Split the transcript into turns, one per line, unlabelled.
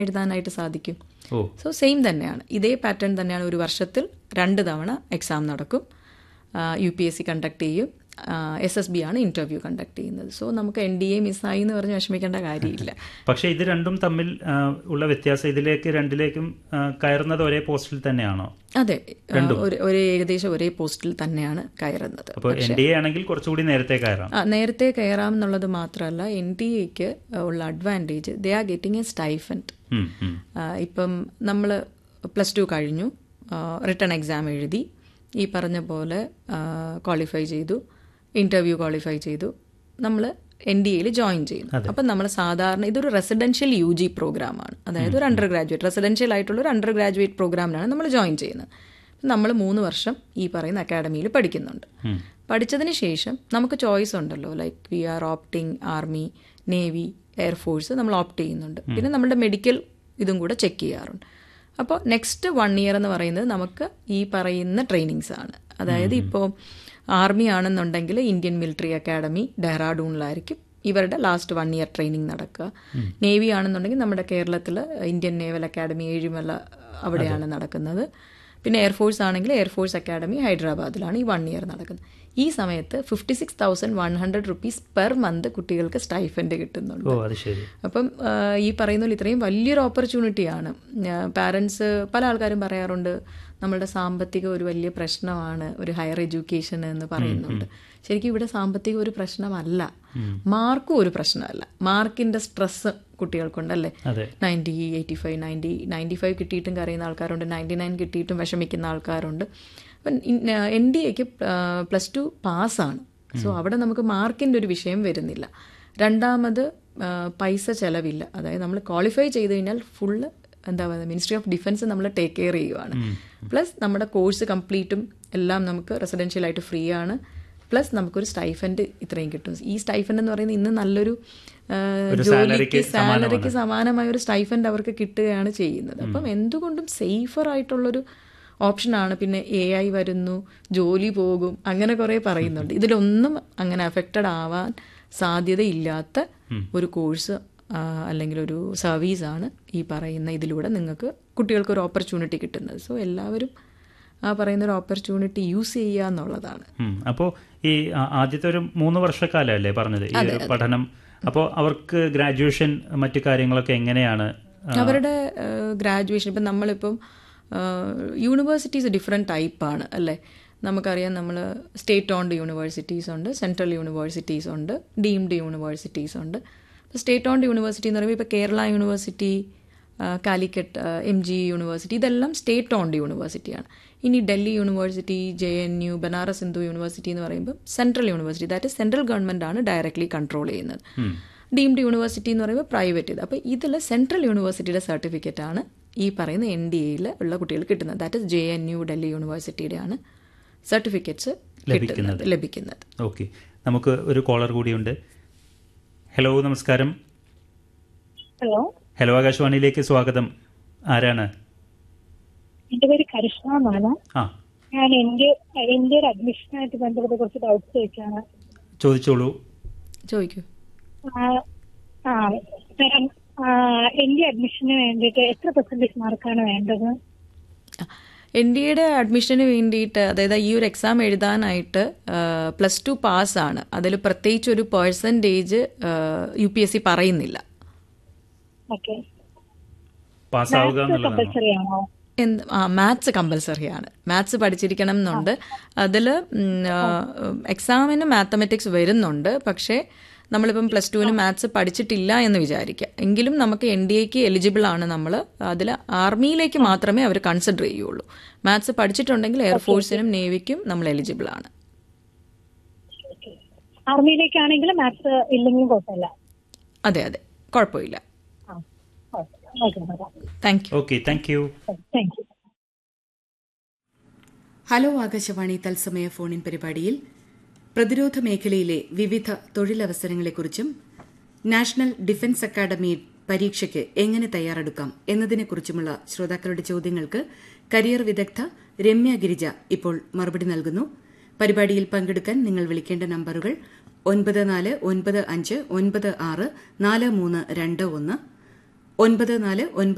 എഴുതാനായിട്ട് സാധിക്കും
ഓ
so same തന്നെയാണ് ഇതേ പാറ്റേൺ തന്നെയാണ് ഒരു വർഷത്തിൽ രണ്ട് തവണ എക്സാം നടക്കും U P S C conduct ചെയ്യും എസ് എസ് ബി ആണ് ഇന്റർവ്യൂ കണ്ടക്ട് ചെയ്യുന്നത് സോ നമുക്ക് എൻ ഡി എ മിസ്സായി എന്ന് പറഞ്ഞ് വിഷമിക്കേണ്ട കാര്യമില്ല
പക്ഷെ ഇത് രണ്ടും തമ്മിൽ ആ, ഉള്ള വ്യത്യാസം ഇതിലേക്ക് രണ്ടിലേക്കും ആ, കയറുന്നത് ഒരേ പോസ്റ്റിൽ തന്നെയാണോ
അതെ ആ, ഒരു ഒരേ ഏകദേശം ഒരേ പോസ്റ്റിൽ തന്നെയാണ് കയറുന്നത്
അപ്പോൾ എൻ ഡി എ ആണെങ്കിൽ കുറച്ചുകൂടി നേരത്തെ കയറാം
ആ, നേരത്തെ കയറാം എന്നുള്ളത് മാത്രമല്ല എൻ ടി എക്ക് ഉള്ള advantage they are getting a stipend
ഉം, ഉം.
ഇപ്പം നമ്മൾ പ്ലസ് ടു കഴിഞ്ഞു റിട്ടേൺ എക്സാം എഴുതി ഈ പറഞ്ഞ പോലെ ക്വാളിഫൈ ചെയ്തു ഇൻ്റർവ്യൂ ക്വാളിഫൈ ചെയ്തു നമ്മൾ എൻ ഡി എയിൽ ജോയിൻ ചെയ്യുന്നു അപ്പം നമ്മൾ സാധാരണ ഇതൊരു റെസിഡൻഷ്യൽ യു ജി പ്രോഗ്രാമാണ് അതായത് ഒരു അണ്ടർ ഗ്രാജുവേറ്റ് റെസിഡൻഷ്യൽ ആയിട്ടുള്ള ഒരു അണ്ടർ ഗ്രാജുവേറ്റ് പ്രോഗ്രാമിലാണ് നമ്മൾ ജോയിൻ ചെയ്യുന്നത് നമ്മൾ മൂന്ന് വർഷം ഈ പറയുന്ന അക്കാഡമിയിൽ പഠിക്കുന്നുണ്ട് പഠിച്ചതിന് ശേഷം നമുക്ക് ചോയ്സ് ഉണ്ടല്ലോ like we are opting army navy air force നമ്മൾ ഓപ്റ്റ് ചെയ്യുന്നുണ്ട് പിന്നെ നമ്മുടെ മെഡിക്കൽ ഇതും കൂടെ ചെക്ക് ചെയ്യാറുണ്ട് അപ്പോൾ നെക്സ്റ്റ് വൺ ഇയർ എന്ന് പറയുന്നത് നമുക്ക് ഈ പറയുന്ന ട്രെയിനിങ്സ് ആണ് അതായത് ഇപ്പോൾ ആർമി ആണെന്നുണ്ടെങ്കിൽ ഇന്ത്യൻ മിലിറ്ററി അക്കാഡമി ഡെഹ്റാഡൂണിലായിരിക്കും ഇവരുടെ ലാസ്റ്റ് വൺ ഇയർ ട്രെയിനിങ് നടക്കുക നേവി ആണെന്നുണ്ടെങ്കിൽ നമ്മുടെ കേരളത്തിൽ ഇന്ത്യൻ നേവൽ അക്കാഡമി ഏഴിമല അവിടെയാണ് നടക്കുന്നത് പിന്നെ എയർഫോഴ്സ് ആണെങ്കിൽ എയർഫോഴ്സ് അക്കാഡമി ഹൈദരാബാദിലാണ് ഈ വൺ ഇയർ നടക്കുന്നത് ഈ സമയത്ത് fifty six thousand one hundred rupees per month കുട്ടികൾക്ക് സ്റ്റൈഫൻഡ് കിട്ടുന്നുണ്ട്
ഓ അത് ശരി
അപ്പം ആ, ഈ പറയുന്ന പോലെ ഇത്രയും വലിയൊരു ഓപ്പർച്യൂണിറ്റിയാണ് പാരൻസ് പല ആൾക്കാരും പറയാറുണ്ട് നമ്മളുടെ സാമ്പത്തികം ഒരു വലിയ പ്രശ്നമാണ് ഒരു ഹയർ എഡ്യൂക്കേഷൻ എന്ന് പറയുന്നുണ്ട് ശരിക്കും ഇവിടെ സാമ്പത്തികം ഒരു പ്രശ്നമല്ല മാർക്കും ഒരു പ്രശ്നമല്ല മാർക്കിന്റെ സ്ട്രെസ് കുട്ടികൾക്കുണ്ട് അല്ലേ
അതെ
ninety eighty five ninety ninety five കിട്ടിയിട്ടും കരയുന്ന ആൾക്കാരുണ്ട് നയൻറ്റി നയൻ കിട്ടിയിട്ടും വിഷമിക്കുന്ന ആൾക്കാരുണ്ട് അപ്പം എൻ ഡി എക്ക് പ്ലസ് ടു പാസ്സാണ് സോ അവിടെ നമുക്ക് മാർക്കിൻ്റെ ഒരു വിഷയം വരുന്നില്ല രണ്ടാമത് ആ, പൈസ ചെലവില്ല അതായത് നമ്മൾ ക്വാളിഫൈ ചെയ്ത് കഴിഞ്ഞാൽ ഫുള്ള് എന്താ പറയുക മിനിസ്ട്രി ഓഫ് ഡിഫൻസ് നമ്മൾ ടേക്ക് കെയർ ചെയ്യുവാണ് പ്ലസ് നമ്മുടെ കോഴ്സ് കംപ്ലീറ്റും എല്ലാം നമുക്ക് റെസിഡൻഷ്യൽ ആയിട്ട് ഫ്രീ ആണ് പ്ലസ് നമുക്കൊരു സ്റ്റൈഫൻഡ് ഇത്രയും കിട്ടും ഈ സ്റ്റൈഫൻഡ് എന്ന് പറയുന്നത് ഇന്ന് നല്ലൊരു ആ,
ഒരു
ജോലിക്ക്
സാലറിക്ക്
സാലറിക്ക് സമാനമായ ഒരു സ്റ്റൈഫൻഡ് അവർക്ക് കിട്ടുകയാണ് ചെയ്യുന്നത് അപ്പം എന്തുകൊണ്ടും സേഫർ ആയിട്ടുള്ളൊരു ഓപ്ഷനാണ് പിന്നെ എ ഐ വരുന്നു ജോലി പോകും അങ്ങനെ കുറേ പറയുന്നുണ്ട് ഇതിലൊന്നും അങ്ങനെ അഫക്റ്റഡ് ആവാൻ സാധ്യതയില്ലാത്ത ഒരു കോഴ്സ് അല്ലെങ്കിൽ ഒരു സർവീസാണ് ഈ പറയുന്ന ഇതിലൂടെ നിങ്ങൾക്ക് കുട്ടികൾക്ക് ഒരു ഓപ്പർച്യൂണിറ്റി കിട്ടുന്നത് സോ എല്ലാവരും ആ പറയുന്ന ഒരു ഓപ്പർച്യൂണിറ്റി യൂസ് ചെയ്യുക എന്നുള്ളതാണ്
ഉം. അപ്പോ ഈ ആ- ആദ്യത്തെ ഒരു മൂന്ന് വർഷക്കാലമല്ലേ പറഞ്ഞത് ഈ ഒരു പഠനം അപ്പോൾ അവർക്ക് ഗ്രാജുവേഷൻ മറ്റു കാര്യങ്ങളൊക്കെ എങ്ങനെയാണ് ആ,
അവരുടെ ഗ്രാജുവേഷൻ ഇപ്പം നമ്മളിപ്പം യൂണിവേഴ്സിറ്റീസ് ഡിഫറെൻറ്റ് ടൈപ്പാണ് അല്ലേ നമുക്കറിയാം നമ്മൾ സ്റ്റേറ്റ് ഓൺഡ് യൂണിവേഴ്സിറ്റീസ് ഉണ്ട് സെൻട്രൽ യൂണിവേഴ്സിറ്റീസ് ഉണ്ട് ഡീംഡ് യൂണിവേഴ്സിറ്റീസ് ഉണ്ട് ഇപ്പോൾ സ്റ്റേറ്റ് ഓൺഡ് യൂണിവേഴ്സിറ്റി എന്ന് പറയുമ്പോൾ ഇപ്പോൾ കേരള യൂണിവേഴ്സിറ്റി ആ, കാലിക്കറ്റ് എം ജി യൂണിവേഴ്സിറ്റി ഇതെല്ലാം സ്റ്റേറ്റ് ഓൺഡ് യൂണിവേഴ്സിറ്റിയാണ് ഇനി Delhi university J N U Banaras Hindu university എന്ന് പറയുമ്പോൾ central university that central government ആണ് ഡയറക്ട്ലി കൺട്രോൾ ചെയ്യുന്നത് ഡീംഡ് യൂണിവേഴ്സിറ്റി എന്ന് പറയുമ്പോൾ പ്രൈവറ്റ് ഇത് അപ്പോൾ ഇതിൽ സെൻട്രൽ യൂണിവേഴ്സിറ്റിയുടെ സർട്ടിഫിക്കറ്റ് ആണ് ഈ പറയുന്ന എൻ ഡി എയിൽ ഉള്ള കുട്ടികൾ കിട്ടുന്നത് that is J N U Delhi യൂണിവേഴ്സിറ്റിയുടെ ആണ് സർട്ടിഫിക്കറ്റ്സ്
ലഭിക്കുന്നത്.
ലഭിക്കുന്നത്
ഓക്കെ നമുക്ക് ഒരു കോളർ കൂടിയുണ്ട് ഹലോ നമസ്കാരം
ഹലോ
ഹലോ ആകാശവാണിയിലേക്ക് സ്വാഗതം ആരാണ്
എന്റെ പേര് കരിഷ്മ എന്നാണ്
ആ
ഞാൻ എന്റെ എന്റെ ഒരു അഡ്മിഷനായിട്ട് ബന്ധപ്പെട്ട കുറച്ച് ഡൗട്ട്സ് ചോദിക്കാണ്
ചോദിച്ചോളൂ
ചോദിക്കൂ
ആ, ആ തരം എന്റെ അഡ്മിഷന് വേണ്ടിയിട്ട് എത്ര പെർസെന്റേജ് മാർക്കാണ് വേണ്ടത്
എൻ ഡി എയുടെ അഡ്മിഷന് വേണ്ടിയിട്ട് അതായത് ഈ ഒരു എക്സാം എഴുതാനായിട്ട് പ്ലസ് ടു പാസ്സാണ് അതിൽ പ്രത്യേകിച്ച് ഒരു percentage U P S C പറയുന്നില്ല
ഓക്കെ
പാസ്സാവുക എന്നുള്ളതാണോ
കമ്പൽസറി ആണോ
എന്ത് ആ മാത്സ് കമ്പൽസറി ആണ് മാത്സ് പഠിച്ചിരിക്കണം എന്നുണ്ട് അതിൽ എക്സാമിന് മാത്തമെറ്റിക്സ് വരുന്നുണ്ട് പക്ഷേ നമ്മളിപ്പം പ്ലസ് ടുവിന് മാത്സ് പഠിച്ചിട്ടില്ല എന്ന് വിചാരിക്കുക എങ്കിലും നമുക്ക് എൻ ഡി എക്ക് എലിജിബിൾ ആണ് നമ്മൾ അതിൽ ആർമിയിലേക്ക് മാത്രമേ അവർ കൺസിഡർ ചെയ്യുള്ളൂ മാത്സ് പഠിച്ചിട്ടുണ്ടെങ്കിൽ എയർഫോഴ്സിനും നേവിക്കും നമ്മൾ എലിജിബിൾ ആണ്
ആർമിയിലേക്കാണെങ്കിൽ മാത്സ് ഇല്ലെങ്കിലും കുഴപ്പമില്ല
അതെ അതെ കുഴപ്പമില്ല
ആ okay
thank you
okay thank you
thank you
hello ആകാശവാണി തത്സമയ ഫോണിൻ പരിപാടിയിൽ പ്രതിരോധ മേഖലയിലെ വിവിധ തൊഴിലവസരങ്ങളെക്കുറിച്ചും നാഷണൽ ഡിഫൻസ് അക്കാദമി പരീക്ഷയ്ക്ക് എങ്ങനെ തയ്യാറെടുക്കാം എന്നതിനെക്കുറിച്ചുമുള്ള ശ്രോതാക്കളുടെ ചോദ്യങ്ങൾക്ക് കരിയർ വിദഗ്ധ രമ്യ ഗിരിജ ഇപ്പോൾ മറുപടി നൽകുന്നു പരിപാടിയിൽ പങ്കെടുക്കാൻ നിങ്ങൾ വിളിക്കേണ്ട നമ്പറുകൾ ഒൻപത് നാല് ഒൻപത് അഞ്ച് ഒൻപത് ആറ് നാല് മൂന്ന് രണ്ട് ഒന്ന് ഒൻപത് നാല് ഒൻപത്